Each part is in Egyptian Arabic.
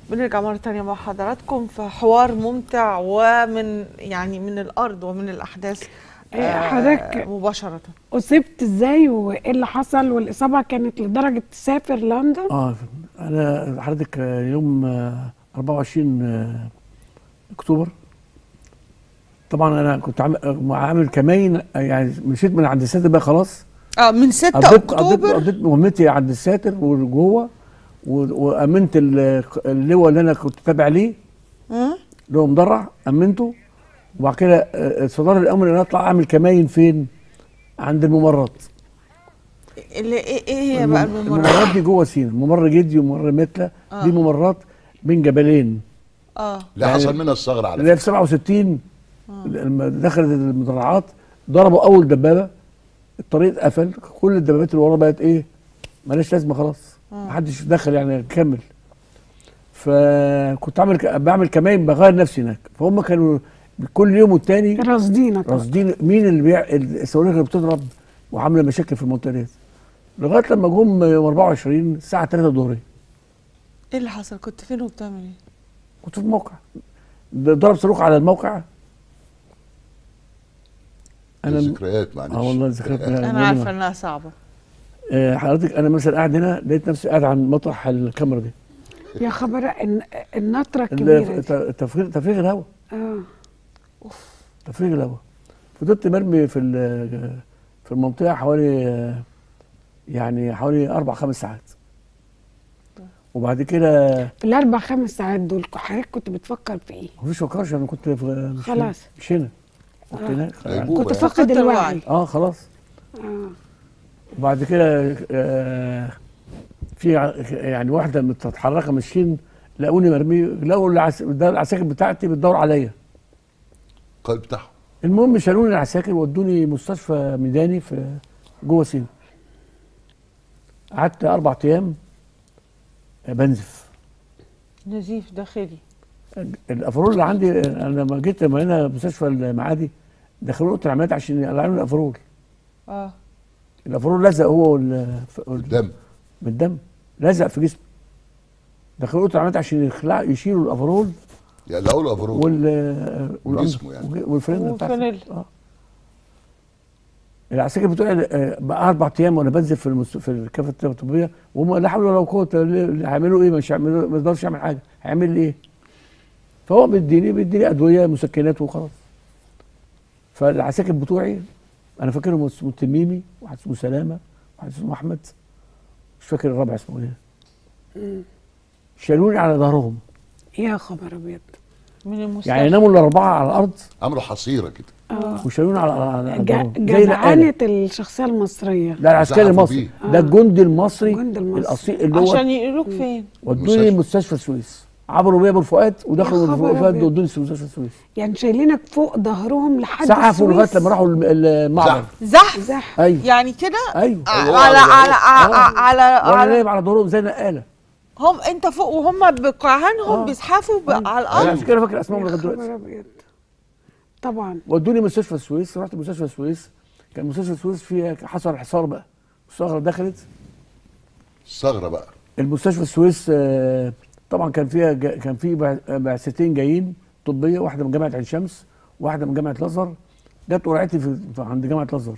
بنرجع مرة تانية مع حضراتكم في حوار ممتع ومن يعني من الأرض ومن الأحداث إيه، آه، حضرتك- مباشرة اصبت ازاي وايه اللي حصل والاصابه كانت لدرجه تسافر لندن اه انا حضرتك يوم آه، 24 آه، اكتوبر طبعا انا كنت عامل عامل كمين آه، يعني مشيت من عند الساتر بقى خلاص اه من 6 قضيت قضيت أكتوبر قضيت مهمتي عند الساتر وجوه و- وامنت ال- اللواء اللي انا كنت تابع ليه مم؟ اللي هو مدرع امنته وبعد كده آه، صدر الامر ان أنا اطلع اعمل كماين فين؟ عند الممرات اللي ايه ايه هي بقى المم- الممرات؟ الممرات دي جوه سينا ممر جدي وممر متله آه. دي ممرات بين جبلين اه لا يعني- حصل منها الثغره على اللي هي فكره في 67 لما دخلت المدرعات ضربوا اول دبابه الطريق اتقفل كل الدبابات اللي ورا بقت ايه مالهاش لازمه خلاص محدش دخل يعني كمل فكنت عامل ك- بعمل كمائن بغير نفسي هناك فهم كانوا كل يوم والتاني راصدينك راصدين مين اللي بيع الصواريخ اللي بتضرب وعامله مشاكل في المنطقه ديت لغايه لما جم يوم 24 الساعه 3 ظهري ايه اللي حصل؟ كنت فين وبتعمل ايه؟ كنت في الموقع ضرب صاروخ على الموقع انا ذكريات معلش اه والله ذكريات أنا عارفة إنها صعبة آه، حضرتك انا مثلا قاعد هنا لقيت نفسي قاعد عن مطرح الكاميرا دي يا خبر الن- النطره الكبيره دي. الت- تفريغ تفريغ الهواء اه تفريغ الهواء فضلت مرمي في ال- في المنطقه حوالي آه، يعني حوالي اربع خمس ساعات وبعد كده في الاربع خمس ساعات دول حضرتك كنت بتفكر في ايه؟ مفيش فكرش انا كنت في مش خلاص. هنا مش هنا كنت آه. هناك غيبوبة كنت يعني. فاقد فقدت الوعي الوعي. اه خلاص اه وبعد كده آه في ع- يعني واحده متحركه ماشيين لقوني مرمي لقوا العس- العساكر بتاعتي بتدور عليا القائد بتاعهم المهم شالوني العساكر ودوني مستشفى ميداني في جوه سينا قعدت اربع ايام بنزف نزيف داخلي الافرول اللي عندي انا لما جيت لما هنا مستشفى المعادي دخلوني اوضه العمليات عشان يقلعوا الافرول اه الافرول لزق هو وال- الدم بالدم لزق في جسمي دخلوا اوضه العمليات عشان يخلع يشيلوا الافرول يقلعوا له افرول وال وجسمه يعني. والفريند بتاع والفانيلا. اه العساكر بتوعي آه، بقى اربع ايام وانا بنزل في المست... في الكافه الطبيه وهم لا حول ولا قوه إلا- هيعملوا ايه مش هيعملوا ما يقدرش يعمل حاجه هيعمل لي ايه فهو بيديني بيديني ادويه مسكنات وخلاص فالعساكر بتوعي انا فاكرهم اسمه التميمي واحد اسمه سلامه واحد اسمه احمد مش فاكر الرابع اسمه ايه شالوني على ظهرهم يا خبر ابيض من المستشفى يعني ناموا الاربعه على الارض عملوا حصيره كده اه وشالوني على على جا- ظهرهم زي جدعنه الآلة. الشخصيه المصريه ده العسكري زحفوا المصري بيه. ده الجندي المصري الجندي المصري. الاصيل اللي هو عشان يقولوك فين؟ ودوني المستشفى. مستشفى السويس عبروا بيا بالفؤاد ودخلوا يا من خبر الفؤاد أبيض. ودوني مستشفى السويس يعني شايلينك فوق ظهرهم لحد سعفوا لغايه السويس. لما راحوا الم- المعبر زحف. زحف زح ايوه يعني كده ايوه ع- أيوة، على أيوة. على على آه. على, وانا على نايم على ظهرهم زي نقاله هم انت فوق وهم بقاعانهم آه. بيزحفوا ب- على انا الارض عشان كده فاكر اسمائهم يا لغايه دلوقتي خبر ابيض طبعا ودوني مستشفى السويس رحت مستشفى السويس كان مستشفى السويس فيها حصل حصار بقى الثغره دخلت الثغره بقى المستشفى السويس آه، طبعا كان فيها جا- كان في بع- بعثتين جايين طبيه واحده من جامعه عين شمس واحده من جامعه الازهر جت قرعتي في في- عند جامعه الازهر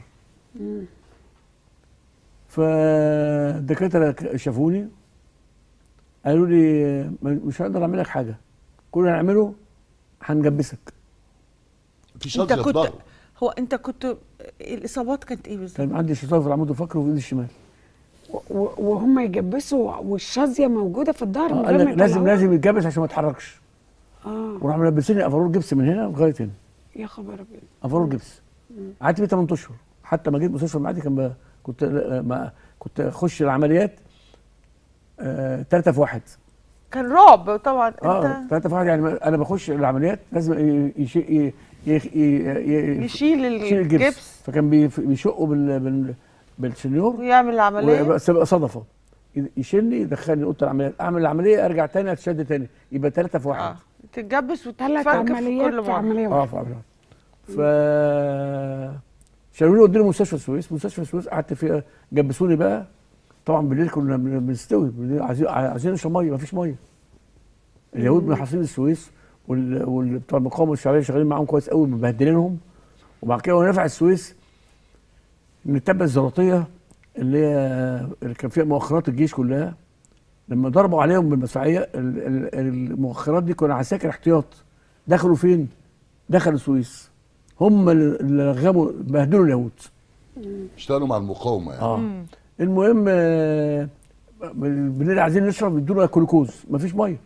فالدكاتره ك- شافوني قالوا لي آه، مش هقدر اعمل لك حاجه كل اللي هنعمله هنجبسك في انت شظيه في كنت ظهره هو انت كنت الاصابات كانت ايه بالظبط؟ كان عندي شيطان في العمود الفقري وفي ايدي الشمال و- و- وهم يجبسوا والشظيه موجوده في الظهر من آه، غير قال ما لك لازم يطلعوها. لازم يتجبس عشان ما يتحركش اه وراحوا ملبسيني افرول جبس من هنا لغايه هنا يا خبر ابيض افرول جبس قعدت فيه 8 اشهر حتى ما جيت مستشفى المعادي كان ب... كنت ما كنت اخش العمليات آه... ثلاثة في واحد كان رعب طبعا اه انت ثلاثة في واحد يعني انا بخش العمليات لازم ي- يشي... ي... ي... ي... ي... يشيل يشيل الجبس الجبس فكان بي... بيشقوا بال... بال... بالسنيور ويعمل العمليه بس بقى صدفه يشيلني يدخلني اوضه العمليات اعمل العمليه ارجع تاني اتشد تاني يبقى ثلاثة في واحد اه تتجبس ثلاث وتتفك في عمليات كل في مره عمليه اه واحده في عمليات ف شالوني ودوني مستشفى السويس مستشفى السويس قعدت فيها جبسوني بقى طبعا بالليل كنا بن- بنستوي بالليل عايزين عايزين نشرب ميه مفيش ميه اليهود من حصيل السويس وال- وال- بتوع المقاومه الشعبيه شغالين معاهم كويس قوي مبهدلينهم وبعد كده ونفع السويس ان التبه الزراطيه اللي هي اللي كان فيها مؤخرات الجيش كلها لما ضربوا عليهم بالمدفعيه ال- ال- المؤخرات دي كانوا عساكر احتياط دخلوا فين؟ دخلوا السويس هم اللي رغموا بهدلوا اليهود اشتغلوا مع المقاومه يعني اه المهم آه، بالليل عايزين نشرب يدونا جلوكوز مفيش ميه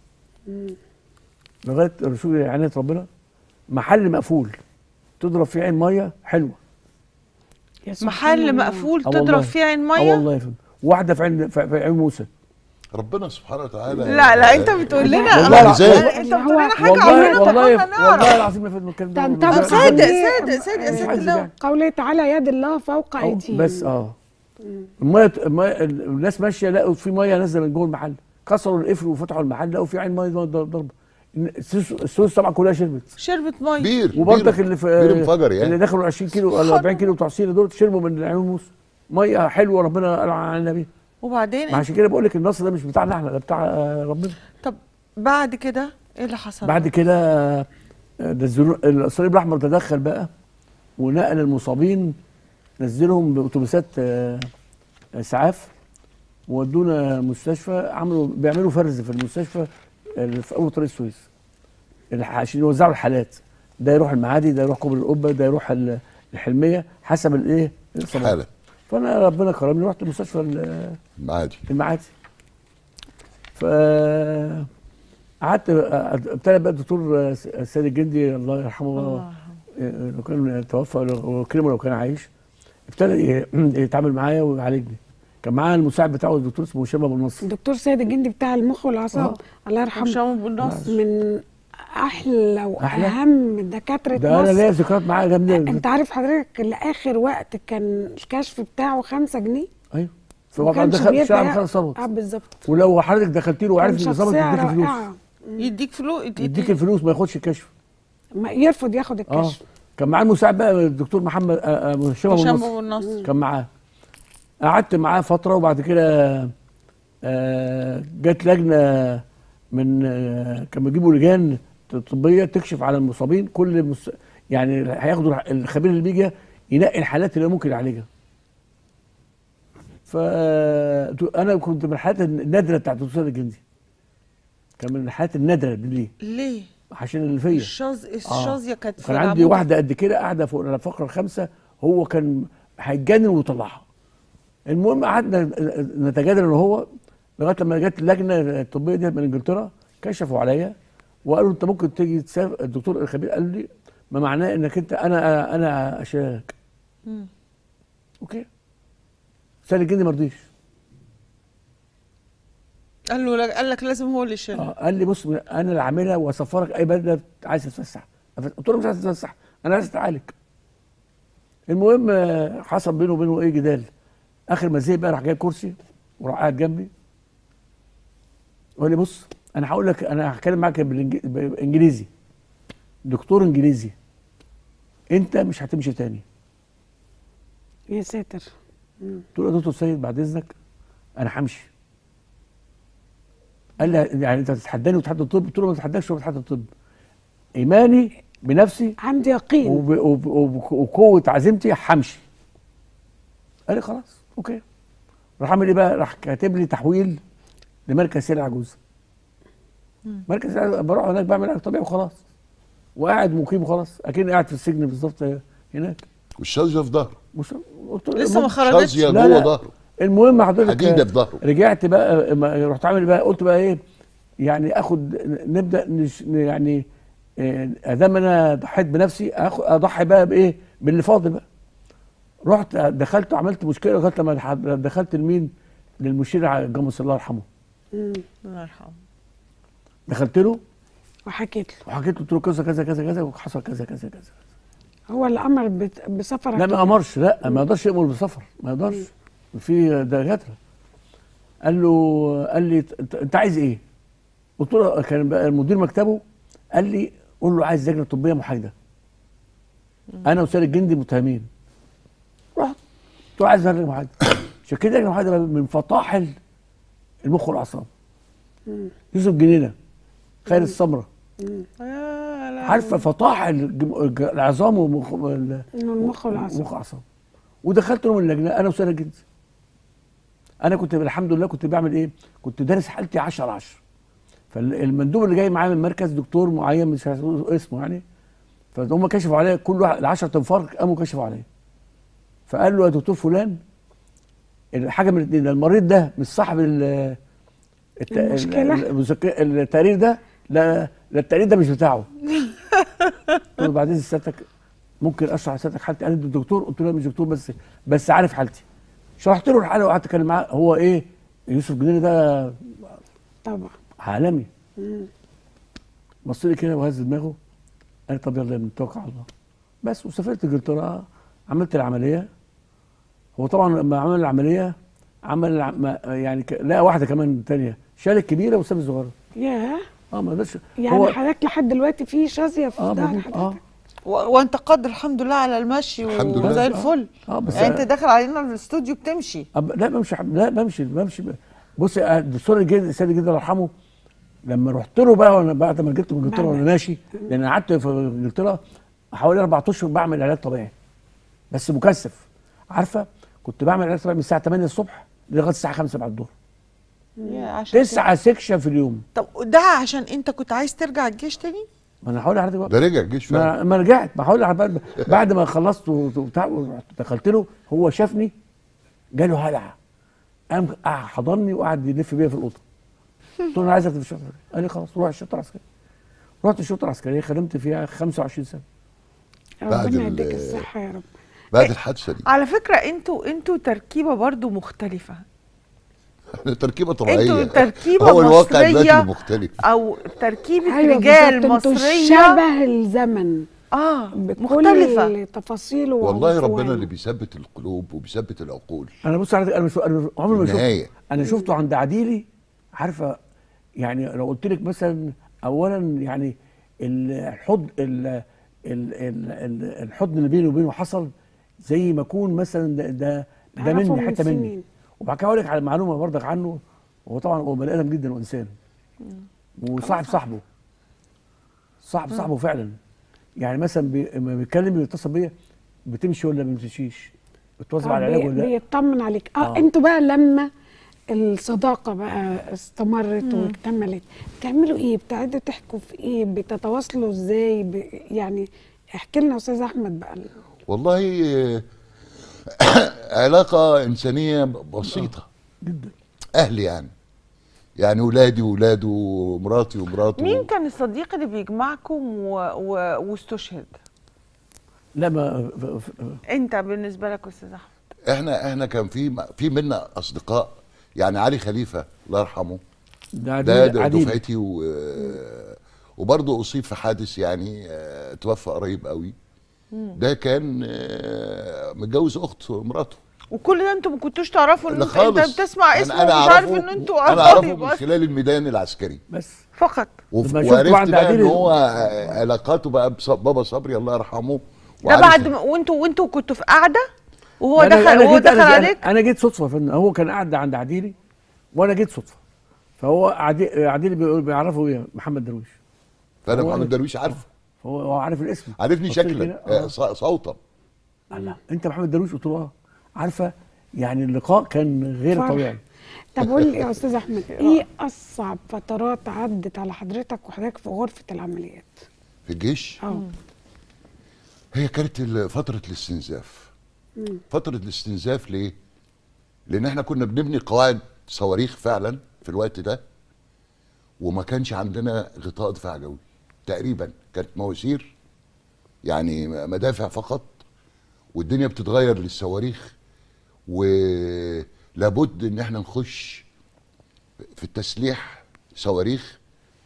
لغايه رسول عنايه ربنا محل مقفول تضرب فيه عين ميه حلوه يا سبحان محل الله. مقفول آه تضرب والله. فيه عين اه ميه والله يا فندم واحده في عين في في عين موسى ربنا سبحانه وتعالى لا لا انت بتقول لنا والله أنا- العظيم. انت بتقول لنا حاجه والله عمرنا ما والله كنا والله نعرف العظيم يا فندم الكلام ده ده انت والله. طب بس صادق عندي- صادق صادق يا مش ست عايز لو يعني. قوله تعالى يد الله فوق أو ايديهم بس اه الميه الميه الناس ماشيه لقوا في ميه نازله من جوه المحل كسروا القفل وفتحوا المحل لقوا في عين ميه ضربه السويس السويس طبعا كلها شربت شربت ميه بير وبرضك بير- اللي في بير انفجر اللي يعني دخلوا 20 كيلو ولا 40 كيلو بتوع سينا دول شربوا من عيون موسى ميه حلوه ربنا قال عن النبي وبعدين ما عشان كده بقول لك النصر ده مش بتاعنا احنا ده بتاع آه، ربنا طب بعد كده ايه اللي حصل بعد كده آه، ده الزنو- الصليب الاحمر تدخل بقى ونقل المصابين نزلهم باوتوبيسات آه، اسعاف وودونا مستشفى عملوا بيعملوا فرز في المستشفى اللي في اول طريق السويس الح- عشان يوزعوا الحالات ده يروح المعادي ده يروح كوبري القبه ده يروح ال- الحلميه حسب الايه الإصابات. حاله فانا ربنا كرمني رحت مستشفى ال- عادي المعادي ف قعدت ابتدى بقى الدكتور سيد الجندي الله يرحمه الله لو كان توفى وكرمه لو كان عايش ابتدى ي- يتعامل معايا ويعالجني كان معايا المساعد بتاعه الدكتور اسمه هشام ابو النصر الدكتور سيد الجندي بتاع المخ والاعصاب آه. الله يرحمه هشام ابو النصر من احلى أحلى؟ واهم دكاتره ده انا مصر ليا ذكريات معاه جامده انت عارف حضرتك لاخر وقت كان الكشف بتاعه 5 جنيه ايوه في ما واقع كانش دخل في بيدفع- شارع خالد ثروت اه بالظبط ولو حضرتك دخلت له وعارف كان ان الظابط شخصية يديك الفلوس رائعة. يديك فلوس يديك الفلوس ما ياخدش الكشف ما يرفض ياخد اه الكشف كان معاه المساعد بقى الدكتور محمد آه، آه، هشام ابو هشام النصر ابو النصر كان معاه قعدت معاه فتره وبعد كده آه، جت لجنه من آه، كانوا بيجيبوا لجان طبيه تكشف على المصابين كل مس... يعني هياخدوا الخبير اللي بيجي ينقي الحالات اللي ممكن يعالجها فانا كنت من الحالات النادره بتاعت الدكتور الجندي كان من الحالات النادره ليه ليه عشان اللي فيا الشاز الشاذيه كانت في كان عندي العمود. واحده قد كده قاعده فوق الفقره الخامسه هو كان هيتجنن ويطلعها المهم قعدنا نتجادل انا وهو لغايه لما جت اللجنه الطبيه دي من انجلترا كشفوا عليا وقالوا انت ممكن تيجي تسافر الدكتور الخبير قال لي ما معناه انك انت انا انا اشيلك مم. اوكي سالي الجندي ما رضيش قال له قال لك لازم هو اللي يشيلها آه، قال لي بص انا اللي عاملها واسفرك اي بلد عايز تتفسح قلت له مش عايز تتفسح انا عايز اتعالج المهم آه، حصل بينه وبينه ايه جدال اخر ما زهق بقى راح جايب كرسي وراح قاعد جنبي وقال لي بص انا هقول لك انا هتكلم معاك بالإنج- بالانجليزي دكتور انجليزي انت مش هتمشي تاني يا ساتر قلت له يا دكتور سيد بعد اذنك انا همشي قال لي يعني انت بتتحداني وتتحدى الطب قلت له ما بتتحداش ولا بتتحدى الطب ايماني بنفسي عندي يقين وب... وب... وب... وقوه عزيمتي همشي قال لي خلاص اوكي راح عامل ايه بقى راح كاتب لي تحويل لمركز سير العجوز مركز سير العجوز بروح هناك بعمل علاج طبيعي وخلاص وقاعد مقيم وخلاص اكني قاعد في السجن بالظبط هناك والشاذيه في ظهره مش قلت له لسه ما المهم- خرجتش شاذيه لا، جوه لا. ظهره المهم حضرتك حديده في ظهره رجعت بقى ما- رحت عامل بقى قلت بقى ايه يعني اخد نبدا نش يعني آه، ادام انا ضحيت بنفسي أخ- اضحي بقى بايه باللي فاضل بقى رحت دخلت وعملت مشكله لغايه لما دح- دخلت لمين للمشير ع- جاموس الله يرحمه الله يرحمه دخلت له وحكيت له وحكيت له قلت له كذا كذا كذا كذا وحصل كذا كذا كذا هو اللي امر بت- بسفرك لا ما امرش لا ما يقدرش يامر بالسفر ما يقدرش في دكاتره قال له قال لي انت انت عايز ايه؟ قلت له كان بقى مدير مكتبه قال لي قول له عايز لجنه طبيه محايده انا وسيد الجندي متهمين رحت قلت له عايز لجنه محايده عشان كده لجنه محايده من فطاحل المخ والاعصاب يوسف جنينه خير السمره آه لا عارفه فطاح الجم- الج- العظام ومخ ال- إنه المخ والعصب مخ اعصاب ودخلت لهم اللجنه انا وساره جدا انا كنت الحمد لله كنت بعمل ايه كنت دارس حالتي 10 10 فالمندوب اللي جاي معايا من المركز دكتور معين مش هقول اسمه يعني فهم كشفوا عليا كل واحد ال 10 تنفار قاموا كشفوا عليا فقال له يا دكتور فلان الحاجه من الاثنين المريض ده مش صاحب ال الت- المشكلة؟ ال- المذك- التقرير ده لا لا التقرير ده مش بتاعه قلت له بعدين سيادتك ممكن اشرح لسيادتك حالتي قال لي أنت دكتور قلت له لا مش دكتور بس بس عارف حالتي شرحت له الحاله وقعدت اتكلم معاه هو ايه يوسف جنيني ده طبعا عالمي بص لي كده وهز دماغه قال لي طب يلا نتوكل على الله بس وسافرت انجلترا عملت العمليه هو طبعا لما عمل العمليه عمل الع- يعني ك- لقى واحده كمان تانية شال الكبيره وساب الصغيره ياه اه ما قدرش يعني هو حضرتك لحد دلوقتي في شظيه في اه ظهر موجود اه حضرتك و- وانت قادر الحمد لله على المشي الحمد لله. وزي آه. الفل اه بس يعني انت داخل علينا الاستوديو بتمشي أب... لا بمشي لا بمشي بمشي بص الدكتور الجد السيد الجد الله يرحمه لما رحت له بقى وانا بعد ما جبت من انجلترا بعد- وانا ماشي لان أنا قعدت في انجلترا حوالي اربع اشهر بعمل علاج طبيعي بس مكثف عارفه كنت بعمل علاج طبيعي من الساعه 8 الصبح لغايه الساعه 5 بعد الظهر يا عشان تسعة سكشن في اليوم كده. طب ده عشان انت كنت عايز ترجع الجيش تاني ما انا هقول لحضرتك بقى ده رجع الجيش فعلا ما, ما رجعت ما هقول لحضرتك بقى. بعد ما خلصت وبتاع ورحت دخلت له هو شافني جاله هلع قام قعد حضني وقعد يلف بيا في الاوضه قلت له انا عايزك في الشرطه قال لي خلاص روح الشرطه العسكريه رحت الشرطه العسكريه خدمت فيها 25 سنه بعد ربنا ال- يديك الصحه يا رب بعد الحادثه دي على فكره انتوا انتوا تركيبه برضو مختلفه تركيبه طبيعيه انتوا تركيبه هو الواقع دلوقتي مصريه مختلف او تركيبه ايوه رجال بالظبط، انتوا مصريه شبه الزمن اه بكل مختلفه تفاصيله والله وعنفوانه. ربنا اللي بيثبت القلوب وبيثبت العقول انا بص على انا مش انا عمري ما شفته النهاية. انا شفته عند عديلي عارفه يعني لو قلت لك مثلا اولا يعني ال- الحضن ال- ال- ال- ال- الحضن اللي بيني وبينه حصل زي ما اكون مثلا ده ده, ده تعرفه مني من حته مني سنين. وبعد كده اقول لك على معلومه برضك عنه هو طبعا هو بني ادم جدا وانسان وصاحب صاحبه صاحب صاحبه فعلا يعني مثلا بي- لما بيتكلم يتصل بيا بتمشي ولا ما بتمشيش بتواظب آه، على العلاج بي- ولا لا بيطمن عليك اه, آه. انتوا بقى لما الصداقه بقى استمرت واكتملت بتعملوا ايه بتقعدوا تحكوا في ايه بتتواصلوا ازاي ب... يعني احكي لنا يا استاذ احمد بقى والله آه، علاقه انسانيه بسيطه جدا اهلي يعني يعني ولادي وولاده ومراتي ومراته مين كان الصديق اللي بيجمعكم و... و... واستشهد لا ما ف- ف- انت بالنسبه لك استاذ احمد احنا احنا كان في في منا اصدقاء يعني علي خليفه الله يرحمه ده ده عديل, ده عديل. دفعتي و... وبرضه اصيب في حادث يعني آه، توفى قريب قوي ده كان آه، متجوز اخت مراته وكل ده انتوا ما كنتوش تعرفوا ان لا انت, انت خالص بتسمع أنا- اسمه أنا ومش عارف أعرفه- ان انتوا انا اعرفه قرايب من أصلاً. خلال الميدان العسكري بس فقط وف... لما شفته وعرفت عند بقى ان عديل- هو علاقاته بقى بص... بابا صبري الله يرحمه ده وعلي بعد خليل. ما وانتوا وانتوا كنتوا في قعده وهو أنا- دخل أنا وهو جيت- أنا دخل جيت- عليك انا جيت صدفه فن هو كان قاعد عند عديلي وانا جيت صدفه فهو عدي- عديلي بيقول بيعرفه ايه محمد درويش فانا هو- محمد درويش عارفه فهو هو عارف الاسم عارفني بص لي شكلا كده، آه، آه. ص- صوتا الله انت محمد درويش قلت له اه عارفه يعني اللقاء كان غير فرح. طبيعي طب قول لي يا استاذ احمد ايه اصعب فترات عدت على حضرتك وحضرتك في غرفه العمليات في الجيش اه هي كانت ال- فترة الاستنزاف فترة الاستنزاف ليه؟ لأن احنا كنا بنبني قواعد صواريخ فعلا في الوقت ده وما كانش عندنا غطاء دفاع جوي تقريبا كانت مواسير يعني مدافع فقط والدنيا بتتغير للصواريخ ولابد ان احنا نخش في التسليح صواريخ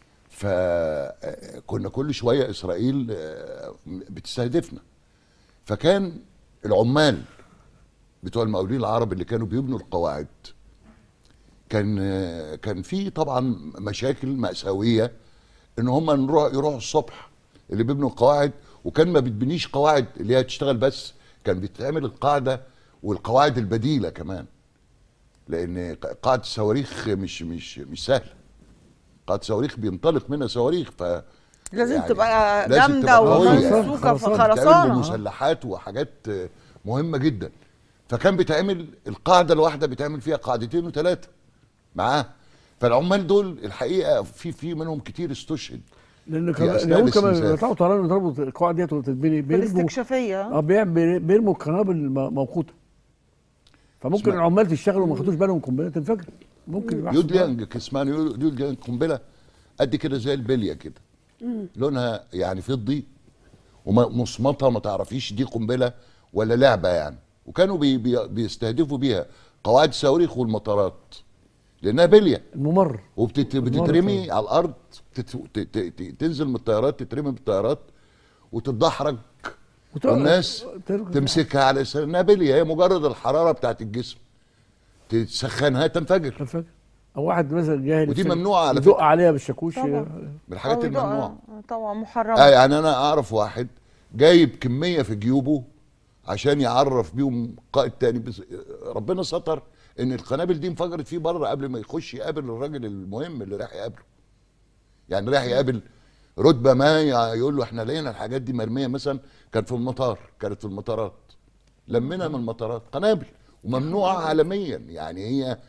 فكنا كل شويه اسرائيل آه، بتستهدفنا فكان العمال بتوع المقاولين العرب اللي كانوا بيبنوا القواعد كان آه، كان في طبعا مشاكل مأساوية ان هم نروح يروحوا الصبح اللي بيبنوا القواعد وكان ما بتبنيش قواعد اللي هي تشتغل بس كان بيتعمل القاعدة والقواعد البديلة كمان لان قاعدة الصواريخ مش مش مش سهلة قاعده صواريخ بينطلق منها صواريخ ف لازم يعني تبقى لازم جامده تبقى قوية. وممسوكه في خرسانة. بتعمل خرسانه بمسلحات وحاجات آه، مهمه جدا فكان بيتعمل القاعده الواحده بيتعمل فيها قاعدتين وثلاثه معاه فالعمال دول الحقيقه في في منهم كتير استشهد لان في كان أثناء اليهود كمان الاستنزاف. بيطلعوا طيران يضربوا القواعد ديت وتتبني بيرموا بالاستكشافيه اه بيعمل- بيرموا القنابل الم- موقوته فممكن اسمع. العمال تشتغلوا وما خدوش بالهم قنبله تنفجر ممكن يحصل يود ليانج اسمها يود يود ليانج قنبله قد كده زي البليه كده لونها يعني فضي ومصمتها ما تعرفيش دي قنبله ولا لعبه يعني وكانوا بي بي بيستهدفوا بيها قواعد الصواريخ والمطارات لانها بليه الممر وبتترمي على الارض تت- ت- ت- ت- تنزل من الطيارات تترمي بالطيارات وتتدحرج وت- والناس ترجع. تمسكها على اساس انها بليه هي مجرد الحراره بتاعت الجسم تسخنها تنفجر تنفجر او واحد مثلا جاهل ودي يمسك- ممنوعة على يدق فكرة. عليها بالشاكوش طبعا. من الحاجات أو يدق- الممنوعه آه، طبعا محرمه اه يعني انا اعرف واحد جايب كميه في جيوبه عشان يعرف بيهم قائد تاني بس ربنا ستر ان القنابل دي انفجرت فيه بره قبل ما يخش يقابل الراجل المهم اللي راح يقابله يعني راح يقابل رتبه ما يع- يقول له احنا لقينا الحاجات دي مرميه مثلا كانت في المطار كانت في المطارات لمنا من المطارات قنابل وممنوعه عالميا يعني هي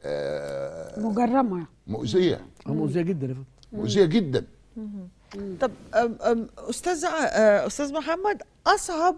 آه مجرمه مؤذيه اه مؤذيه جدا يا فندم. مؤذيه جدا طب أم أم استاذ ع- آه، استاذ محمد اصعب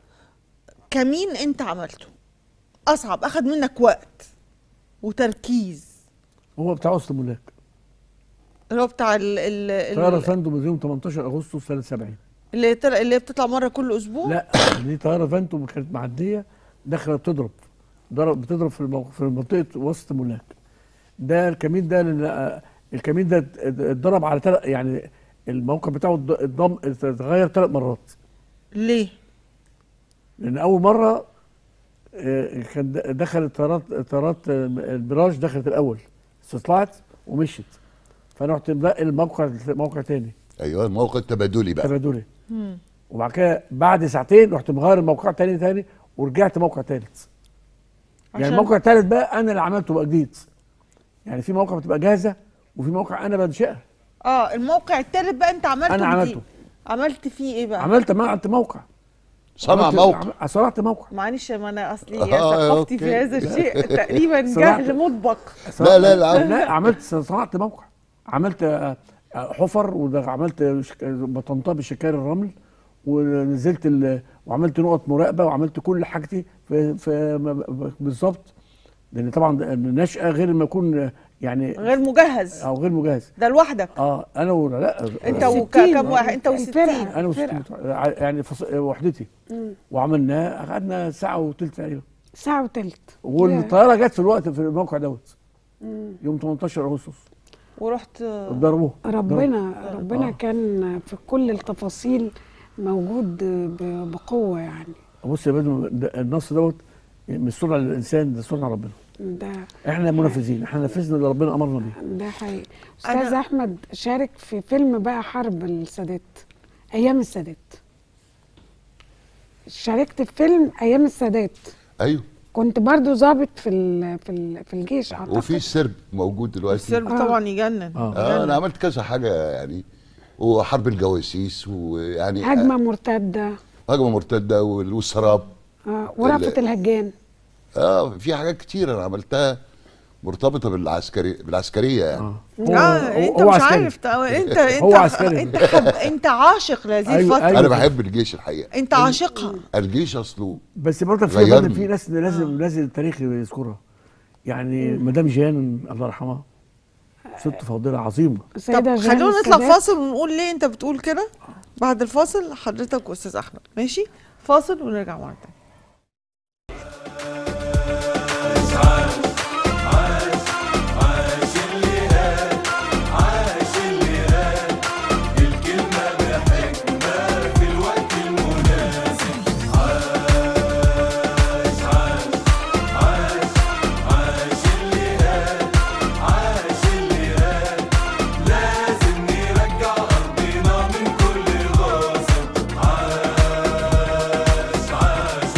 كمين انت عملته اصعب اخذ منك وقت وتركيز هو بتاع وسط ملاك اللي هو بتاع ال ال طياره ال فاندوم يوم 18 اغسطس سنه 70 اللي طلع اللي بتطلع مره كل اسبوع لا دي طياره فانتوم كانت معديه داخله بتضرب ضرب بتضرب في الموقع في منطقه وسط ملاك ده الكمين ده لأن، آه، الكمين ده ات- اتضرب على تل... يعني الموقع بتاعه اتض- اتضم اتغير ثلاث مرات ليه لان اول مره آه، كان د- دخلت طيارات طيارات آه، البراج دخلت الاول استطلعت ومشت فانا رحت منقل الموقع موقع تاني ايوه الموقع التبادلي بقى تبادلي وبعد كده بعد ساعتين رحت مغير الموقع تاني تاني ورجعت موقع تالت يعني عشان- الموقع التالت بقى انا اللي عملته بقى جديد يعني في موقع بتبقى جاهزه وفي موقع انا بنشئها اه الموقع التالت بقى انت عملته أنا جديد. عملته. عملت فيه ايه بقى عملت ما عملت موقع صنع عملت- موقع عم- صنعت موقع معلش ما انا اصلي آه، ثقافتي في أوكي. هذا الشيء تقريبا صراحة. جهل مسبق لا، لا، لا. لا عملت صنعت موقع عملت آه، آه، حفر وعملت بطنطا بشكار الرمل ونزلت ال- وعملت نقط مراقبه وعملت كل حاجتي في, في م- بالظبط لان طبعا النشأة غير ما يكون آه، يعني غير مجهز او غير مجهز ده لوحدك اه انا ولا لا انت آه، وكم واحد انت وستين الفرقة. انا وستين يعني فص... وحدتي وعملناه قعدنا ساعه وثلث تقريبا ساعه وتلت والطياره جت في الوقت في الموقع دوت يوم 18 اغسطس ورحت ضربوه ربنا ربنا آه. كان في كل التفاصيل موجود ب- بقوه يعني بص يا بدر ده- النص دوت مش صنع الانسان ده صنع ربنا ده احنا منفذين احنا نفذنا اللي ربنا امرنا بيه ده حقيقي أنا- استاذ احمد شارك في فيلم بقى حرب السادات ايام السادات شاركت في فيلم ايام السادات ايوه كنت برضو ضابط في ال في ال في الجيش اعتقد وفي السرب موجود دلوقتي السرب آه. طبعا يجنن آه. آه انا عملت كذا حاجه يعني وحرب الجواسيس ويعني هجمه مرتده هجمه مرتده وال- والسراب آه ورأفت ال- الهجان اه في حاجات كتير انا عملتها مرتبطه بالعسكري بالعسكريه يعني اه اه انت هو مش عسكري. عارف ت- انت انت هو عسكري. انت حب انت عاشق لهذه أيوة، الفتره أيوة. انا بحب الجيش الحقيقه انت عاشقها الجيش اصله بس برضه في غيرني. برضه في ناس لازم لازم التاريخ يذكرها يعني مدام جيهان الله يرحمها ست فاضله عظيمه السيده طب جيهان خلونا نطلع السادات. فاصل ونقول ليه انت بتقول كده بعد الفاصل حضرتك واستاذ احمد ماشي فاصل ونرجع مره تانية عاش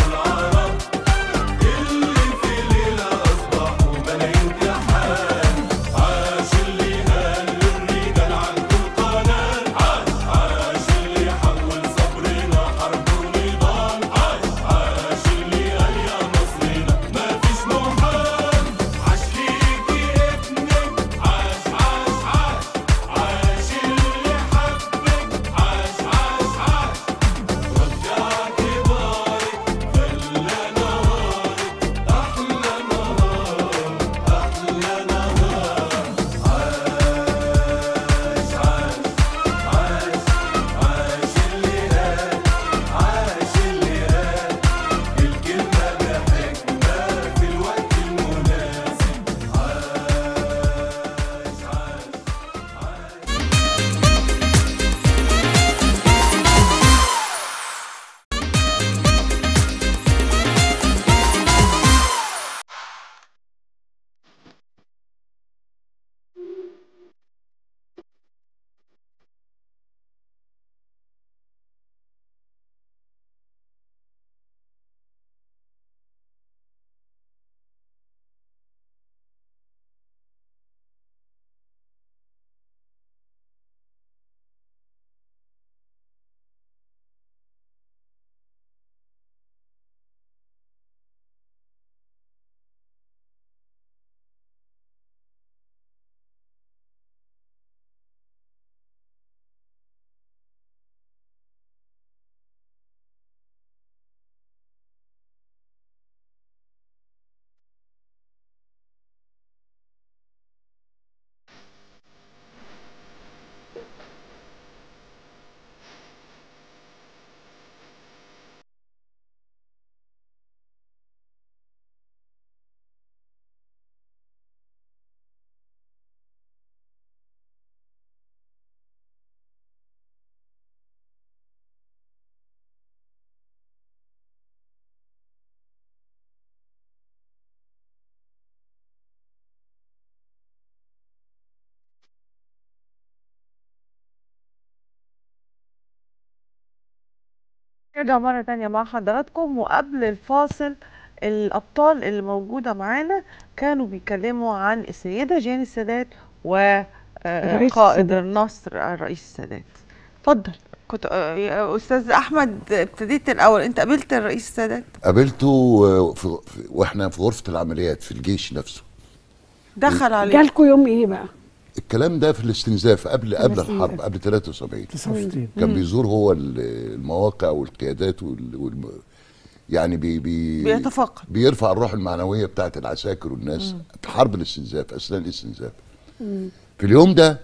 نرجع مرة تانية مع حضراتكم وقبل الفاصل الأبطال اللي موجودة معانا كانوا بيتكلموا عن السيدة جاني السادات الرئيس وقائد السادات. النصر الرئيس السادات اتفضل كنت آه، يا أستاذ أحمد ابتديت الأول أنت قابلت الرئيس السادات قابلته آه، في في- واحنا في غرفه العمليات في الجيش نفسه دخل عليك جالكوا يوم ايه بقى؟ الكلام ده في الاستنزاف قبل قبل الاستنزاف. الحرب قبل 73 69 كان بيزور هو ال- المواقع والقيادات وال... والم... يعني بي... بي... بيتفقد. بيرفع الروح المعنويه بتاعت العساكر والناس في حرب الاستنزاف اثناء الاستنزاف في اليوم ده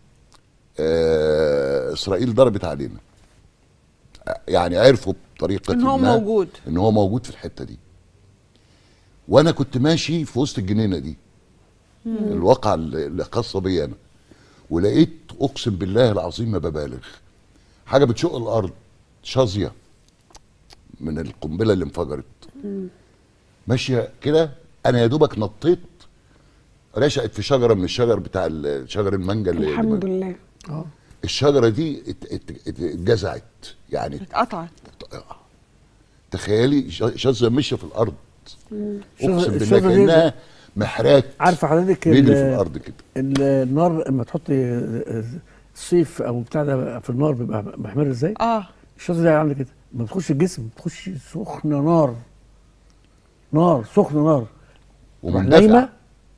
آه اسرائيل ضربت علينا يعني عرفوا بطريقه إن هو ما موجود. ان هو موجود في الحته دي وانا كنت ماشي في وسط الجنينه دي الواقعه اللي اللي خاصه بي انا ولقيت اقسم بالله العظيم ما ببالغ حاجه بتشق الارض شظيه من القنبله اللي انفجرت ماشيه كده انا يا دوبك نطيت رشقت في شجره من الشجر بتاع ال- شجر المانجا اللي الحمد لله اه الشجره دي ات- ات- ات- اتجزعت يعني اتقطعت تخيلي ش- شظيه ماشيه في الارض اقسم بالله الشجرة دي- كانها محراك عارفه حضرتك بيجري ال- في الارض كده ال- النار لما تحطي الصيف او بتاع ده في النار بيبقى محمر ازاي؟ اه الشجره دي عامله كده لما بتخش الجسم بتخش سخنه نار نار سخنه نار تروح ومندفع نايمه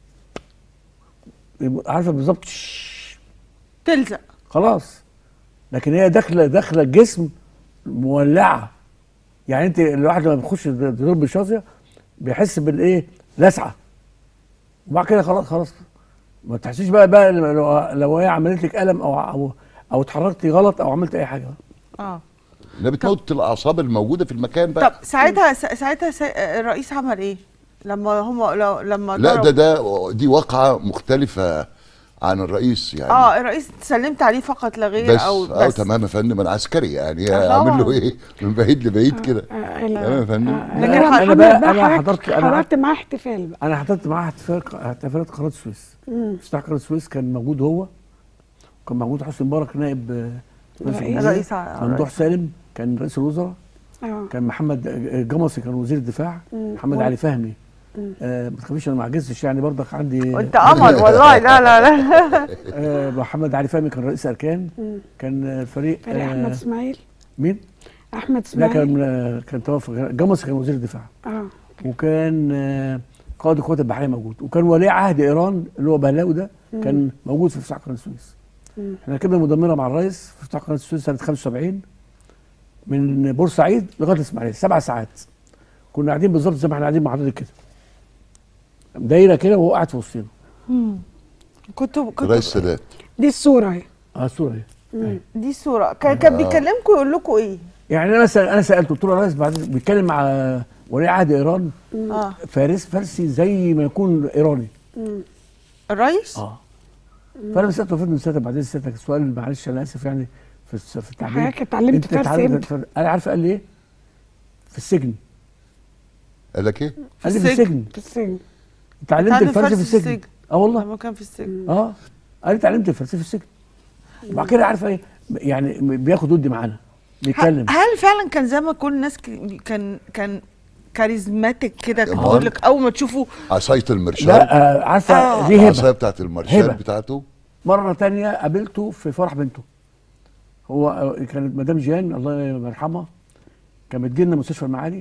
يبقى عارفه بالظبط شش، تلزق خلاص لكن هي داخله داخله الجسم مولعه يعني انت الواحد لما بيخش ضرب الشظيه بيحس بالايه لسعه وبعد كده خلاص خلاص ما تحسيش بقى بقى لو, لو هي عملت لك الم او او او اتحركتي غلط او عملت اي حاجه اه ده بتموت الاعصاب الموجوده في المكان بقى طب ساعتها ساعتها سا- الرئيس عمل ايه؟ لما هم لو لما لا ضرب- ده ده دي واقعه مختلفه عن الرئيس يعني اه الرئيس سلمت عليه فقط لا غير بس او اه بس تمام يا فندم انا عسكري يعني آه، اعمل له طبعاً. ايه من بعيد لبعيد كده آه، تمام يا لا فندم آه، لكن لا، أنا محمد بقى- بقى أنا حضرتك- حضرت- أنا حضرت معاه احتفال بقى انا حضرت معاه احتفال احتفالات قناه السويس افتتاح قناه السويس كان موجود هو وكان موجود حسني مبارك نائب آه، رئيس الرئيس. الجمهورية. الرئيس ع- ممدوح الرئيس. سالم كان رئيس الوزراء اه كان محمد آه، جمصي كان وزير الدفاع محمد و- علي فهمي آه ما تخافيش انا ما عجزتش يعني برضك عندي انت قمر والله لا لا لا آه محمد علي فهمي كان رئيس اركان كان آه، فريق فريق احمد آه اسماعيل مين؟ احمد لا اسماعيل كان آه، كان توفى جمصي كان وزير الدفاع اه وكان آه، قائد القوات البحريه موجود وكان ولي عهد ايران اللي هو بهلاوي ده كان موجود في افتتاح قناه السويس احنا ركبنا مدمره مع الرئيس في افتتاح قناه السويس سنه 75 من بورسعيد لغايه الاسماعيليه سبع ساعات كنا قاعدين بالظبط زي ما احنا قاعدين مع حضرتك كده دايره كده وهو قاعد في وسطنا كنت كنت رئيس السادات دي الصوره اهي اه الصوره اهي دي صوره كان كان بيكلمكم يقول لكم ايه؟ يعني انا مثلا انا سالته قلت له يا ريس بعدين بيتكلم مع ولي عهد ايران اه فارس فارسي زي ما يكون ايراني الرئيس؟ اه فانا سالته فين من ساعتها بعدين سالتك السؤال معلش انا اسف يعني في الس- في التعبير حضرتك اتعلمت أنت فارسي اتعلمت امتى؟ فر- انا عارف قال لي ايه في السجن قال لك ايه؟ قال لي في السجن. السجن في السجن اتعلمت اتعلم الفارسي في فارسي في السجن السجن. اه والله لما كان في السجن اه قال لي اتعلمت الفارسي في السجن وبعد كده عارفه ايه يعني بياخد ودي معانا بيتكلم ه- هل فعلا كان زي ما كل الناس ك- كان كان كاريزماتيك كده كان أمال. بيقول لك اول ما تشوفه عصايه المرشال لا آه عارفه آه. دي العصايه هبه بتاعت المرشال هبة. بتاعته مره تانية قابلته في فرح بنته هو آه، كانت مدام جيان الله يرحمها كانت بتجي لنا مستشفى المعالي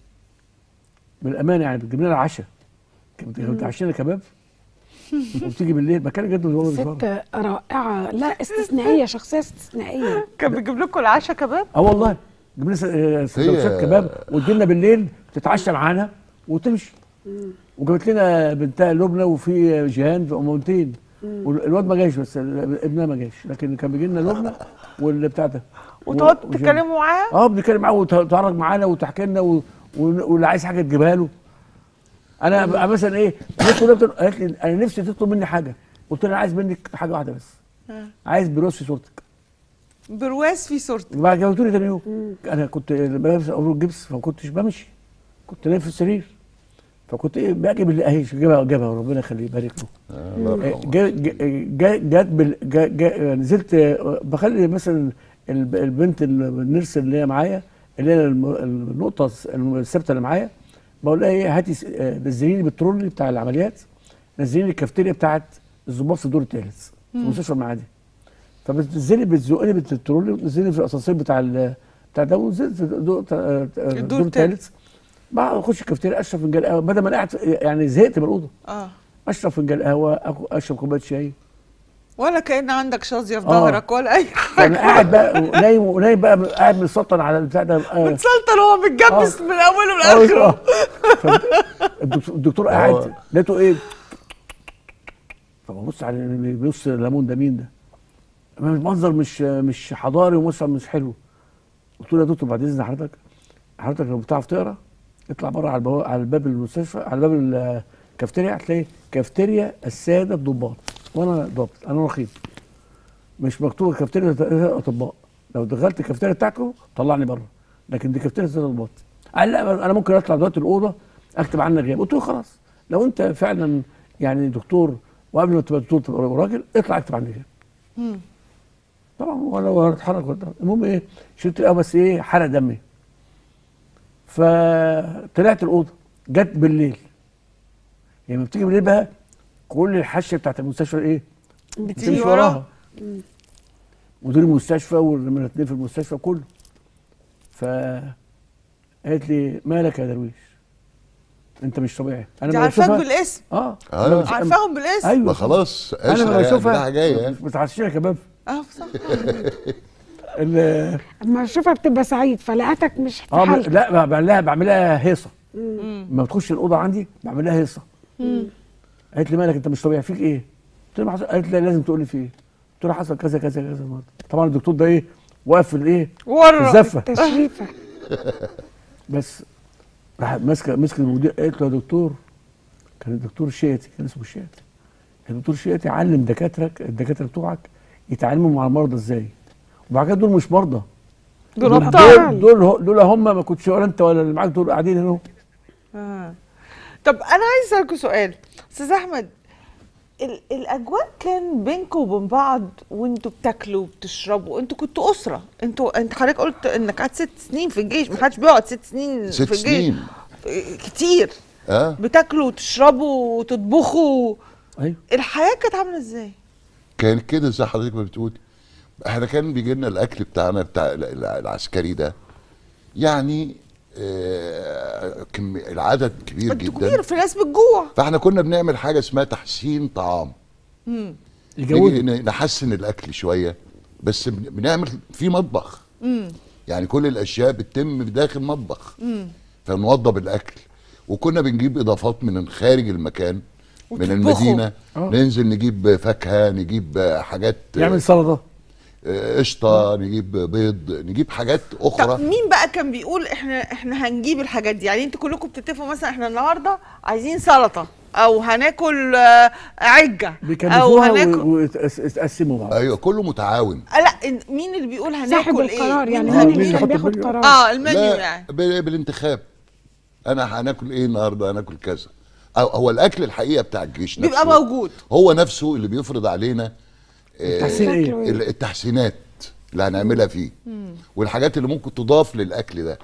بالامانه يعني بتجيب لنا العشاء كانت كانت بتعشينا كباب وبتيجي بالليل مكان جد والله مش ست رائعه لا استثنائيه شخصيه استثنائيه كان بيجيب لكم العشاء كباب اه والله جيب لنا س- آه، سندوتشات كباب وتجي لنا بالليل تتعشى معانا وتمشي وجابت لنا بنتها لبنى وفي جيهان في امونتين والواد ما جاش بس ال- ابنها ما جاش لكن كان بيجي لنا لبنى واللي بتاع ده وتقعدوا و- وجيهان. تتكلموا معاه اه بنتكلم معاه وتتعرض معانا وتحكي لنا و... و- واللي عايز حاجه تجيبها له انا بقى مثلا ايه الناس كلها بتقول- قالت لي انا نفسي تطلب مني حاجه قلت لها انا عايز منك حاجه واحده بس عايز برواز في صورتك برواز في صورتك وبعد كده قلت لي تاني يوم انا كنت بلبس اول جبس فما كنتش بمشي كنت نايم في السرير فكنت ايه باجي بالله اهي جابها جابها وربنا يخليه يبارك له آه، الله إيه، يرحمه جا- جا- جا- جات بال جا جا نزلت آه، بخلي مثلا الب- البنت ال- النرس اللي هي معايا اللي هي الم- النقطه الس- الثابته اللي معايا بقول لها ايه هاتي س- آه، نزلي لي بالترولي بتاع العمليات نزلي لي الكافتيريا بتاعت الضباط في الدور الثالث في مستشفى المعادي فبتنزلي بتزقني بالترولي وتنزلي في الاسانسير بتاع ال- بتاع ده ونزلت في الدور آه، آه، الدور الثالث بقى اخش الكافتيريا اشرب فنجان قهوه بدل ما انا قاعد في- يعني زهقت من الاوضه اه اشرب فنجان قهوه أكو- اشرب كوبايه شاي ولا كان عندك شظيه في آه. ظهرك ولا اي حاجه انا قاعد بقى نايم ونايم بقى قاعد مسلطن على البتاع ده آه. متسلطن هو متجبس آه. من اوله آه، لاخره آه. فالدكتور- الدكتور قاعد لقيته ايه فببص على اللي بيبص الليمون ده مين ده؟ أما المنظر مش مش حضاري ومنظر مش حلو قلت له يا دكتور بعد اذن حضرتك حضرتك لو بتعرف تقرا اطلع بره على البوا- على باب المستشفى على باب الكافتيريا هتلاقي كافتيريا الساده الضباط وانا ضابط انا رقيب مش مكتوب كافتيريا اطباء لو دخلت الكافتيريا بتاعته طلعني بره لكن دي كافتيريا الساده الضباط قال لا انا ممكن اطلع دلوقتي الاوضه اكتب عنك غياب قلت له خلاص لو انت فعلا يعني دكتور وقبل ما تبقى دكتور تبقى راجل اطلع اكتب عنك غياب طبعا ولا ولا اتحرك ولا المهم ايه شلت القهوه بس ايه حرق دمي فطلعت الاوضه جت بالليل يعني لما بتيجي بالليل بقى كل الحشه بتاعت المستشفى ايه بتيجي بتمشي وراها وراها مدير المستشفى والنمرة اتنين في المستشفى كله ف قالت لي مالك يا درويش انت مش طبيعي انا دي لما عارفاك بشوفها- بالاسم اه آه. أنا بش- عارفاهم بالاسم ايوه ما خلاص انا لما عشرة بشوفها يعني جايه بتعشيها كباب اه صح ال- اما اشوفها بتبقى سعيد فلقيتك مش في اه ب- حالتك لا بعمل لها بعمل لها هيصه لما بتخش الاوضه عندي بعمل لها هيصه قالت لي مالك انت مش طبيعي فيك ايه؟ قلت لها ما حصل- قالت لي لازم تقول لي في ايه؟ قلت لها حصل كذا كذا كذا النهارده طبعا الدكتور ده ايه واقف في الايه؟ في ورا الزفه تشريفه بس راحت ماسكه مسك المدير قالت له يا دكتور كان الدكتور شياتي كان اسمه شياتي الدكتور شياتي علم دكاترك الدكاتره بتوعك يتعاملوا مع المرضى ازاي وبعد كده دول مش مرضى دول دول ابطال دول دول, دول هم ما كنتش ولا انت ولا اللي معاك دول قاعدين هنا آه. طب انا عايز اسالكوا سؤال استاذ احمد ال- الاجواء كان بينكم وبين بعض وانتوا بتاكلوا وبتشربوا انتوا كنتوا اسره انتوا انت حضرتك قلت انك قعدت ست سنين في الجيش ما حدش بيقعد ست سنين ست في الجيش سنين كتير اه بتاكلوا وتشربوا وتطبخوا ايوه الحياه كانت عامله ازاي؟ كان كده زي حضرتك ما بتقولي احنا كان بيجي لنا الاكل بتاعنا بتاع ال- ال- العسكري ده يعني آه كم العدد كبير انتوا جدا كبير في ناس بتجوع فاحنا كنا بنعمل حاجه اسمها تحسين طعام نيجي يجوزوا ن- نحسن الاكل شويه بس بن- بنعمل في مطبخ يعني كل الاشياء بتتم داخل مطبخ فنوضب الاكل وكنا بنجيب اضافات من خارج المكان من وتطبخوا. المدينه آه. ننزل نجيب فاكهه نجيب حاجات يعمل سلطه آه، قشطه نجيب بيض نجيب حاجات طب اخرى مين بقى كان بيقول احنا احنا هنجيب الحاجات دي يعني انتوا كلكم بتتفقوا مثلا احنا النهارده عايزين سلطه او هناكل آه، عجه او بيكلفوها هناكل ويتقسموا بعض ايوه كله متعاون آه، لا إن- مين اللي بيقول هناكل صاحب ايه القرار يعني مين آه، مين مين اللي يحط بياخد المنيو؟ قرار اه المنيو لا يعني بال- بالانتخاب انا هناكل ايه النهارده هناكل كذا أو هو الاكل الحقيقه بتاع الجيش نفسه بيبقى موجود هو نفسه اللي بيفرض علينا آه، تحسين ايه؟ شكله ال- التحسينات اللي هنعملها فيه والحاجات اللي ممكن تضاف للاكل ده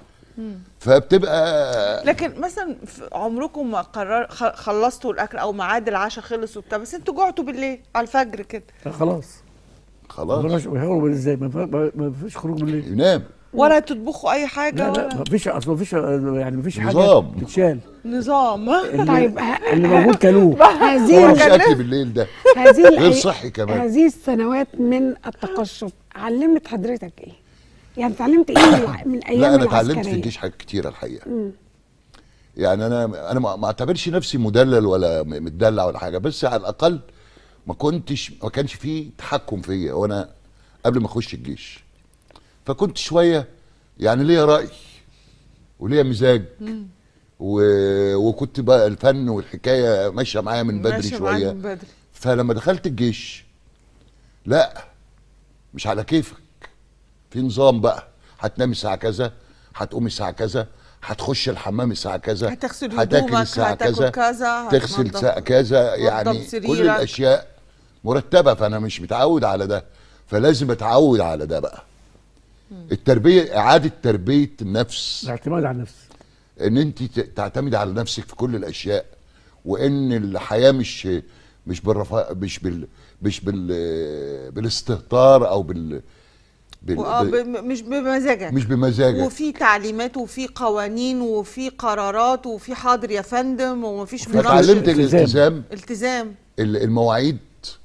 فبتبقى لكن مثلا في عمركم ما قرر خ- خلصتوا الاكل او ميعاد العشاء خلص وبتاع بس انتوا جعتوا بالليل على الفجر كده خلاص خلاص هيخرجوا بالليل ازاي؟ ما فيش- ما- ما فيش خروج بالليل ينام ولا تطبخوا اي حاجه لا لا ولا ما فيش اصل ما فيش يعني ما فيش حاجه نظام. تتشال نظام اللي, طيب ه- اللي موجود كلوه هذه مفيش كان- اكل بالليل ده هذه غير الأي- صحي كمان هذه السنوات من التقشف علمت حضرتك ايه؟ يعني اتعلمت ايه من الع- من ايام لا انا اتعلمت في العسكرية؟ الجيش حاجات كتيره الحقيقه يعني انا انا ما ما اعتبرش نفسي مدلل ولا م- متدلع ولا حاجه بس على الاقل ما كنتش ما كانش فيه تحكم فيا وانا قبل ما اخش الجيش فكنت شويه يعني ليا راي وليا مزاج و... وكنت بقى الفن والحكايه ماشيه معايا من بدري ماشي معاك شويه من بدري فلما دخلت الجيش لا مش على كيفك في نظام بقى هتنام الساعه كذا هتقوم الساعه كذا هتخش الحمام الساعه كذا هتغسل هتاكل هدومك الساعه هتاكل كذا كذا تغسل هتنضف- الساعه كذا يعني كل سريرك. الاشياء مرتبه فانا مش متعود على ده فلازم اتعود على ده بقى التربيه اعاده تربيه النفس الاعتماد على النفس ان انت ت- تعتمدي على نفسك في كل الاشياء وان الحياه مش مش بالرفا مش بال مش بال بالاستهتار او بال, بال... وآه، بال... ب- مش بمزاجك مش بمزاجك وفي تعليمات وفي قوانين وفي قرارات وفي حاضر يا فندم ومفيش مناقشه فتعلمت التزام. الالتزام التزام ال- المواعيد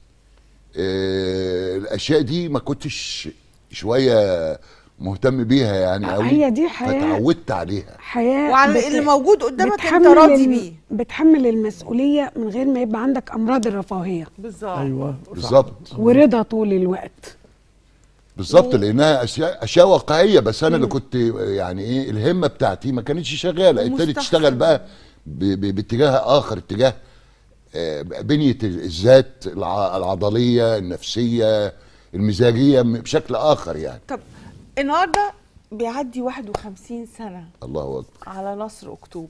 آه، الاشياء دي ما كنتش شويه مهتم بيها يعني قوي هي دي حياة. فتعودت عليها حياه وعلى اللي موجود قدامك انت بتحمل راضي الم- بيه بتحمل المسؤوليه من غير ما يبقى عندك امراض الرفاهيه بالظبط ايوه صح. بالظبط ورضا طول الوقت بالظبط لانها اشياء اشياء واقعيه بس انا اللي كنت يعني ايه الهمه بتاعتي ما كانتش شغاله ابتدت ومستحسن. تشتغل بقى ب- ب- باتجاه اخر اتجاه آه، بنيه الذات الع- العضليه النفسيه المزاجيه م- بشكل اخر يعني طب النهارده بيعدي 51 سنه الله اكبر على نصر اكتوبر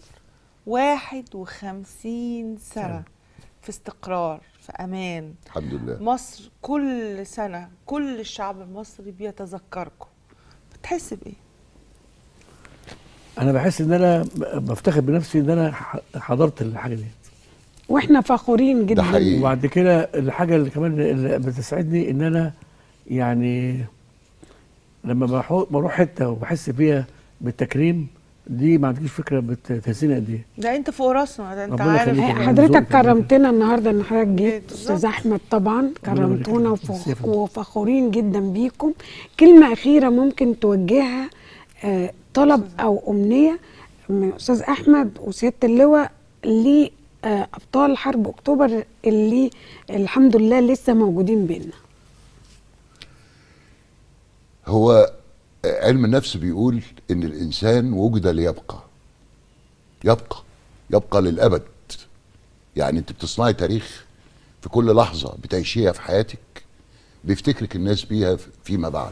51 سنه في استقرار في امان الحمد لله مصر كل سنه كل الشعب المصري بيتذكركم بتحس بايه انا بحس ان انا ب- بفتخر بنفسي ان انا ح- حضرت الحاجه دي واحنا فخورين جدا حقيقي. وبعد كده الحاجه اللي كمان اللي بتسعدني ان انا يعني لما بحو- بروح حته وبحس فيها بالتكريم دي ما عندكيش فكره بتهزني قد ايه ده انت فوق راسنا ده انت ربنا عارف يخليك. آه، يعني حضرتك ذوقك كرمتنا النهارده ان حضرتك جيت بالظبط. استاذ احمد طبعا كرمتونا يبارك فيك. وفخ- ميرسي يا فندم. وفخورين جدا بيكم كلمه اخيره ممكن توجهها آه، طلب او امنيه من استاذ احمد وسياده اللواء لابطال حرب اكتوبر اللي الحمد لله لسه موجودين بينا هو علم النفس بيقول ان الانسان وجد ليبقى يبقى يبقى للابد يعني انت بتصنعي تاريخ في كل لحظه بتعيشيها في حياتك بيفتكرك الناس بيها فيما بعد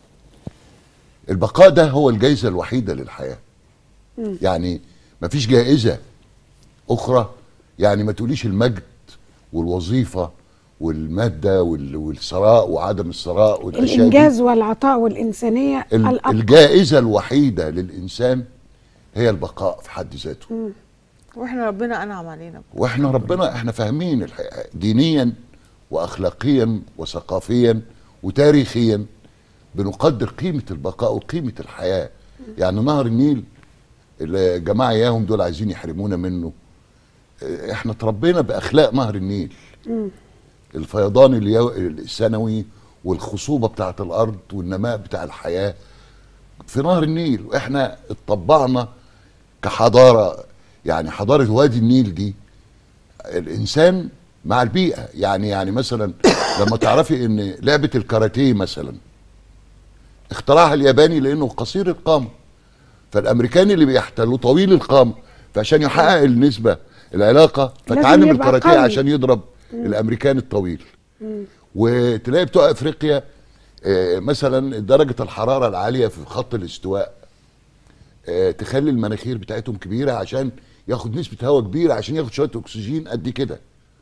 البقاء ده هو الجائزه الوحيده للحياه يعني مفيش جائزه اخرى يعني ما تقوليش المجد والوظيفه والماده وال- والثراء وعدم الثراء والاشياء دي. الانجاز والعطاء والانسانيه ال- الأبقى. الجائزة الوحيدة للإنسان هي البقاء في حد ذاته واحنا ربنا انعم علينا واحنا ربنا احنا فاهمين الحقيقة دينيا واخلاقيا وثقافيا وتاريخيا بنقدر قيمة البقاء وقيمة الحياة يعني نهر النيل اللي جماعة اياهم دول عايزين يحرمونا منه اه، احنا تربينا باخلاق نهر النيل الفيضان اليو... السنوي والخصوبة بتاعت الارض والنماء بتاع الحياة في نهر النيل واحنا اتطبعنا كحضارة يعني حضارة وادي النيل دي الانسان مع البيئة يعني يعني مثلا لما تعرفي ان لعبة الكاراتيه مثلا اخترعها الياباني لانه قصير القامة فالامريكاني اللي بيحتله طويل القامة فعشان يحقق النسبة العلاقة لازم فتعلم يبقى الكاراتيه قوي. عشان يضرب الامريكاني الطويل وتلاقي بتوع افريقيا آه، مثلا درجة الحرارة العالية في خط الاستواء آه، تخلي المناخير بتاعتهم كبيرة عشان ياخد نسبة هواء كبيرة عشان ياخد شوية أكسجين قد كده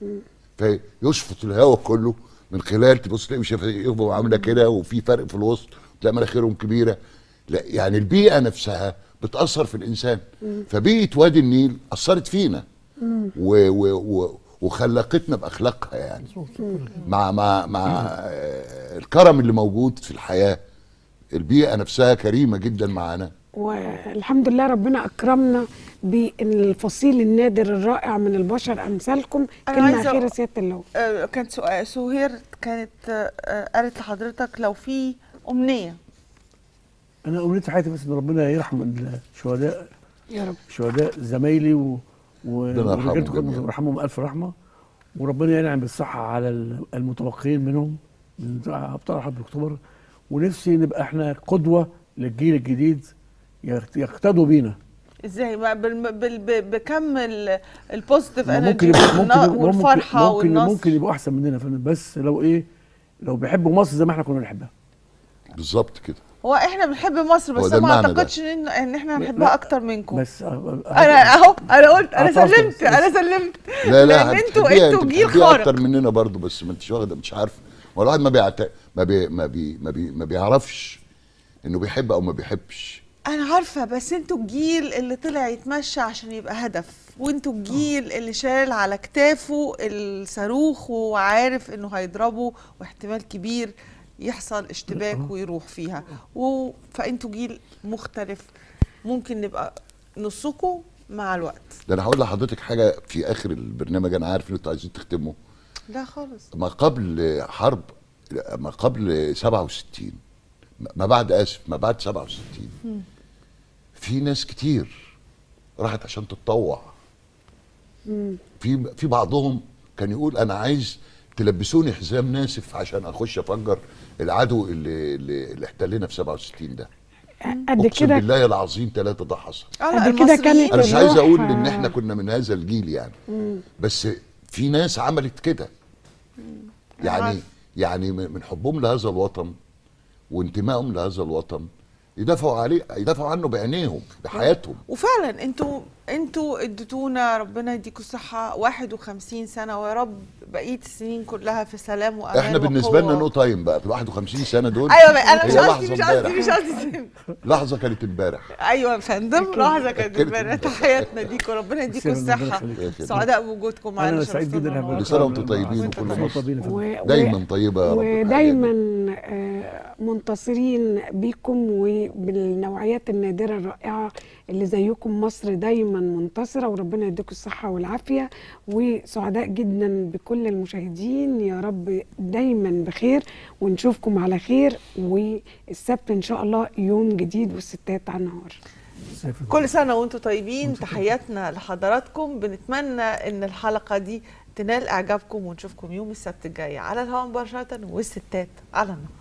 فيشفط الهواء كله من خلال تبص تلاقي شفايفهم عاملة كده وفي فرق في الوسط تلاقي مناخيرهم كبيرة لا يعني البيئة نفسها بتأثر في الإنسان فبيئة وادي النيل أثرت فينا و و و وخلقتنا بأخلاقها يعني مع مع مع آه، الكرم اللي موجود في الحياة البيئة نفسها كريمة جدا معانا والحمد لله ربنا اكرمنا بالفصيل النادر الرائع من البشر امثالكم أنا كلمه عايزة اخيره سياده اللواء آه، كان سؤال سهير كانت آه، آه، قالت لحضرتك لو في امنيه انا امنيتي في حياتي بس ان ربنا يرحم الشهداء يا رب شهداء زمايلي و و- ربنا يرحمهم ورجالته كلهم جميعاً. يرحمهم الف رحمه وربنا ينعم بالصحه على ال- المتبقيين منهم من ابطال حرب اكتوبر ونفسي نبقى احنا قدوه للجيل الجديد يقت- يقتدوا بينا ازاي بقى بال- بال- ب- بكم ال- البوزيتيف ما انرجي ممكن يبقى ممكن يبقى- والفرحه ممكن والنصر ممكن يبقوا احسن مننا يا فندم بس لو ايه لو بيحبوا مصر زي ما احنا كنا بنحبها بالظبط كده هو احنا بنحب مصر هو بس ده أنا ما المعنى ده. اعتقدش ان ان احنا لا- هنحبها اكتر منكم بس انا اهو انا قلت انا اعترفت سلمت بس- انا سلمت لا لا لان انتوا هتحبيها، انتوا انت جيل بتحبيها خارق اكتر مننا برضو بس ما انتش واخده مش عارفه هو الواحد ما بيعت... ما بي... ما بي... ما, بي... ما بيعرفش انه بيحب او ما بيحبش انا عارفه بس انتوا الجيل اللي طلع يتمشى عشان يبقى هدف وانتوا الجيل اللي شايل على كتافه الصاروخ وعارف انه هيضربه واحتمال كبير يحصل اشتباك ويروح فيها و... فانتوا جيل مختلف ممكن نبقى نصكم مع الوقت ده انا هقول لحضرتك حاجه في اخر البرنامج انا عارف ان انتوا عايزين تختموا لا خالص ما قبل حرب ما قبل 67 ما بعد اسف ما بعد 67 في ناس كتير راحت عشان تتطوع في في بعضهم كان يقول انا عايز تلبسوني حزام ناسف عشان اخش افجر العدو اللي اللي, اللي احتلنا في 67 ده قد اقسم كده بالله العظيم ثلاثه ده حصل آه، لا، قد كده المصريين- كانت انا مش عايز الروح، اقول ان آه، احنا كنا من هذا الجيل يعني بس في ناس عملت كده يعني عارف. يعني من من حبهم لهذا الوطن وانتمائهم لهذا الوطن يدافعوا عليه يدافعوا عنه بعينيهم بحياتهم وفعلا انتوا انتوا اديتونا ربنا يديكم الصحه 51 سنه ويا رب بقيه السنين كلها في سلام وامان احنا بالنسبه لنا وقوة. نو تايم بقى في ال 51 سنه دول ايوه بقى انا مش هي قصدي لحظة مش قصدي امبارح. مش قصدي لحظه كانت امبارح ايوه يا فندم لحظه كانت كانت امبارح تحياتنا ليكم ربنا يديكم سلام، ربنا الصحه يخليك. سعداء بوجودكم معانا انا سعيد جدا شرفتونا إني كل سنة وانتم معاكم. طيبين وانتم وكل طيبين يا فندم. و- دايما طيبه يا رب ودايما آه، منتصرين بيكم وبالنوعيات النادره الرائعه اللي زيكم مصر دايما منتصره وربنا يديكم الصحه والعافيه وسعداء جدا بكل المشاهدين يا رب دايما بخير ونشوفكم على خير والسبت ان شاء الله يوم جديد والستات على النهار سافر. كل سنه وانتم طيبين تحياتنا لحضراتكم بنتمنى ان الحلقه دي تنال اعجابكم ونشوفكم يوم السبت الجاي على الهواء مباشره والستات على النهار